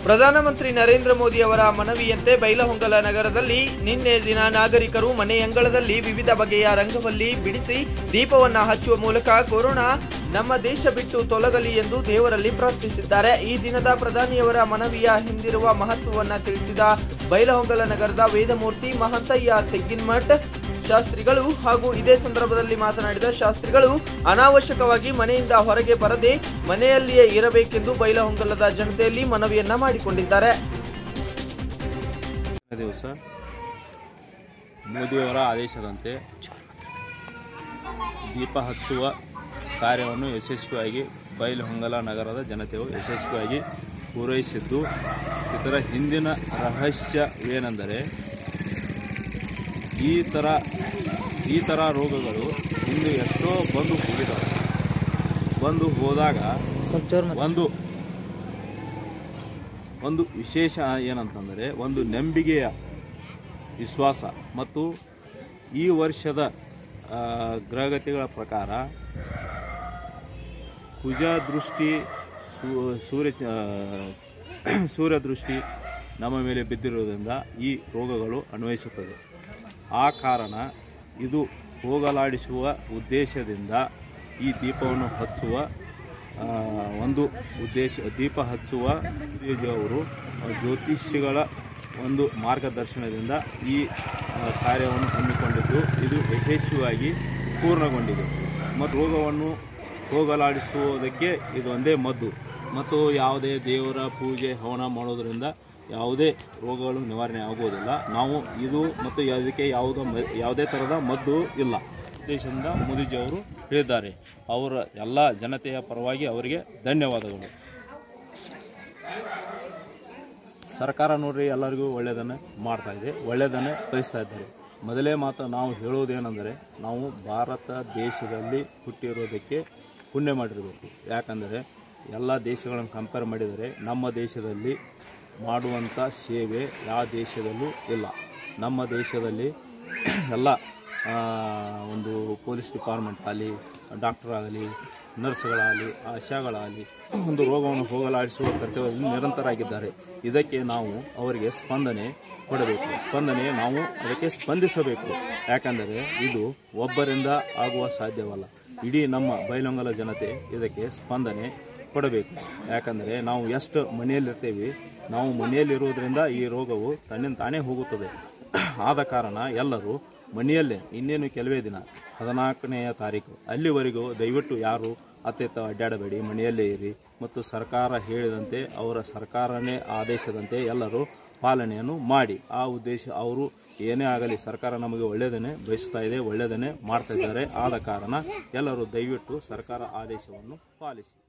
ಪ್ರಧಾನಮಂತ್ರಿ ನರೇಂದ್ರ ಮೋದಿ ಅವರ ಮನವಿಯಂತೆ ಬೈಲಹೊಂಗಲ ನಗರದಲ್ಲಿ ನಿನ್ನೆ ದಿನ ನಾಗರಿಕರು ಮನೆಯಂಗಳದಲ್ಲಿ ವಿವಿಧ ಬಗೆಯ ರಂಗವಲ್ಲಿ ಬಿಡಿಸಿ ದೀಪವನ್ನ ಹಚ್ಚುವ ಮೂಲಕ ಕೊರೋನಾ ನಮ್ಮ ದೇಶ ಬಿಟ್ಟು ತೊಲಗಲಿ ಎಂದು ದೇವರಲ್ಲಿ ಪ್ರಾರ್ಥಿಸಿದ್ದಾರೆ ಈ ದಿನದ ಪ್ರಧಾನಿಯವರ ಮನವಿಯ ಹಿಂದಿರುವ ಮಹತ್ವವನ್ನ ತಿಳಿಸಿದ ಬೈಲಹೊಂಗಲ ನಗರದ ವೇದಮೂರ್ತಿ ಮಹಂತಯ್ಯ ತೆಗ್ಗಿನಮಠ್ ಶಾಸ್ತ್ರಿಗಳು ಹಾಗೂ ಇದೇ ಸಂದರ್ಭದಲ್ಲಿ ಮಾತನಾಡಿದ ಶಾಸ್ತ್ರಿಗಳು ಅನಾವಶ್ಯಕವಾಗಿ ಮನೆಯಿಂದ ಹೊರಗೆ ಬರದೆ ಮನೆಯಲ್ಲಿಯೇ ಇರಬೇಕೆಂದು ಬೈಲಹೊಂಗಲದ ಜನತೆಯಲ್ಲಿ ಮನವಿಯನ್ನ ಮಾಡಿಕೊಂಡಿದ್ದಾರೆ ದಿವಸ ಮೋದಿಯವರ ಆದೇಶದಂತೆ ದೀಪ ಹಚ್ಚುವ ಕಾರ್ಯವನ್ನು ಯಶಸ್ವಿಯಾಗಿ ಬೈಲಹೊಂಗಲ ನಗರದ ಜನತೆಯು ಯಶಸ್ವಿಯಾಗಿ ಪೂರೈಸಿದ್ದು ಇದರ ಹಿಂದಿನ ರಹಸ್ಯವೇನೆಂದರೆ ಈ ಥರ ಈ ಥರ ರೋಗಗಳು ಹಿಂದೆ ಎಷ್ಟೋ ಬಂದು ಹೋಗಿದ್ದಾವೆ ಬಂದು ಹೋದಾಗ ಒಂದು ಒಂದು ವಿಶೇಷ ಏನಂತಂದರೆ ಒಂದು ನಂಬಿಕೆಯ ವಿಶ್ವಾಸ ಮತ್ತು ಈ ವರ್ಷದ ಆ, ಗ್ರಹಗತಿಗಳ ಪ್ರಕಾರ ಕುಜ ದೃಷ್ಟಿ ಸೂ- ಸೂರ್ಯ ಆ, ಸೂರ್ಯ ದೃಷ್ಟಿ ನಮ್ಮ ಮೇಲೆ ಬಿದ್ದಿರುವುದರಿಂದ ಈ ರೋಗಗಳು ಅನ್ವಯಿಸುತ್ತದೆ ಆ ಕಾರಣ ಇದು ಹೋಗಲಾಡಿಸುವ ಉದ್ದೇಶದಿಂದ ಈ ದೀಪವನ್ನು ಹಚ್ಚುವ ಆ, ಒಂದು ಉದ್ದೇಶ ದೀಪ ಹಚ್ಚುವ ಅವರು ಜ್ಯೋತಿಷ್ಯಗಳ ಒಂದು ಮಾರ್ಗದರ್ಶನದಿಂದ ಈ ಆ, ಕಾರ್ಯವನ್ನು ಹಮ್ಮಿಕೊಂಡಿದ್ದು ಇದು ಯಶಸ್ವಿಯಾಗಿ ಪೂರ್ಣಗೊಂಡಿದೆ ಮತ್ತು ರೋಗವನ್ನು ಹೋಗಲಾಡಿಸುವುದಕ್ಕೆ ಇದು ಒಂದೇ ಮದ್ದು ಮತ್ತು ಯಾವುದೇ ದೇವರ ಪೂಜೆ ಹವನ ಮಾಡೋದರಿಂದ ಯಾವುದೇ ರೋಗಗಳು ನಿವಾರಣೆ ಆಗುವುದಿಲ್ಲ ನಾವು ಇದು ಮತ್ತು ಅದಕ್ಕೆ ಯಾವುದೋ ಮ- ಯಾವುದೇ ಥರದ ಮದ್ದು ಇಲ್ಲ ದೇಶದಿಂದ ಮೋದಿಜಿಯವರು ಹೇಳಿದ್ದಾರೆ ಅವರ ಎಲ್ಲ ಜನತೆಯ ಪರವಾಗಿ ಅವರಿಗೆ ಧನ್ಯವಾದಗಳು ಸರ್ಕಾರ ನೋಡ್ರಿ ಎಲ್ಲರಿಗೂ ಒಳ್ಳೆಯದನ್ನೇ ಮಾಡ್ತಾ ಇದೆ ಒಳ್ಳೆಯದನ್ನೇ ಬಯಸ್ತಾ ಇದ್ದಾರೆ ಮೊದಲೇ ಮಾತು ನಾವು ಹೇಳುವುದೇನೆಂದರೆ ನಾವು ಭಾರತ ದೇಶದಲ್ಲಿ ಹುಟ್ಟಿರೋದಕ್ಕೆ ಪುಣ್ಯ ಮಾಡಿರಬೇಕು ಯಾಕಂದರೆ ಎಲ್ಲ ದೇಶಗಳನ್ನು ಕಂಪೇರ್ ಮಾಡಿದರೆ ನಮ್ಮ ದೇಶದಲ್ಲಿ ಮಾಡುವಂಥ ಸೇವೆ ಯಾವ ದೇಶದಲ್ಲೂ ಇಲ್ಲ ನಮ್ಮ ದೇಶದಲ್ಲಿ ಎಲ್ಲ ಆ, ಒಂದು ಪೊಲೀಸ್ ಡಿಪಾರ್ಟ್ಮೆಂಟ್ ಆಗಲಿ ಡಾಕ್ಟರ್ ಆಗಲಿ ನರ್ಸ್ಗಳಾಗಲಿ ಆಶಾಗಳಾಗಲಿ ಒಂದು ರೋಗವನ್ನು ಹೋಗಲಾಡಿಸುವ ಕರ್ತವ್ಯದಲ್ಲಿ ನಿರಂತರಾಗಿದ್ದಾರೆ ಇದಕ್ಕೆ ನಾವು ಅವರಿಗೆ ಸ್ಪಂದನೆ ಕೊಡಬೇಕು ಸ್ಪಂದನೆ ನಾವು ಅದಕ್ಕೆ ಸ್ಪಂದಿಸಬೇಕು ಯಾಕಂದರೆ ಇದು ಒಬ್ಬರಿಂದ ಆಗುವ ಸಾಧ್ಯವಲ್ಲ ಇಡೀ ನಮ್ಮ ಬೈಲೊಂಗಲ ಜನತೆ ಇದಕ್ಕೆ ಸ್ಪಂದನೆ ಕೊಡಬೇಕು ಯಾಕಂದರೆ ನಾವು ಎಷ್ಟು ಮನೆಯಲ್ಲಿರ್ತೇವೆ ನಾವು ಮನೆಯಲ್ಲಿರುವುದರಿಂದ ಈ ರೋಗವು ತನ್ನಿಂದ ತಾನೇ ಹೋಗುತ್ತದೆ ಆದ ಕಾರಣ ಎಲ್ಲರೂ ಮನೆಯಲ್ಲೇ ಇನ್ನೇನು ಕೆಲವೇ ದಿನ ಹದಿನಾಲ್ಕನೆಯ ತಾರೀಕು ಅಲ್ಲಿವರೆಗೂ ದಯವಿಟ್ಟು ಯಾರು ಅತ್ತೆತ್ತ ಅಡ್ಡಾಡಬೇಡಿ ಮನೆಯಲ್ಲೇ ಇರಿ ಮತ್ತು ಸರ್ಕಾರ ಹೇಳಿದಂತೆ ಅವರ ಸರ್ಕಾರನೇ ಆದೇಶದಂತೆ ಎಲ್ಲರೂ ಪಾಲನೆಯನ್ನು ಮಾಡಿ ಆ ಉದ್ದೇಶ ಅವರು ಏನೇ ಆಗಲಿ ಸರ್ಕಾರ ನಮಗೆ ಒಳ್ಳೆಯದನ್ನೇ ಬಯಸ್ತಾ ಇದೆ ಒಳ್ಳೆಯದನ್ನೇ ಮಾಡ್ತಾ ಇದ್ದಾರೆ ಆದ ಕಾರಣ ಎಲ್ಲರೂ ದಯವಿಟ್ಟು ಸರ್ಕಾರ ಆದೇಶವನ್ನು ಪಾಲಿಸಿ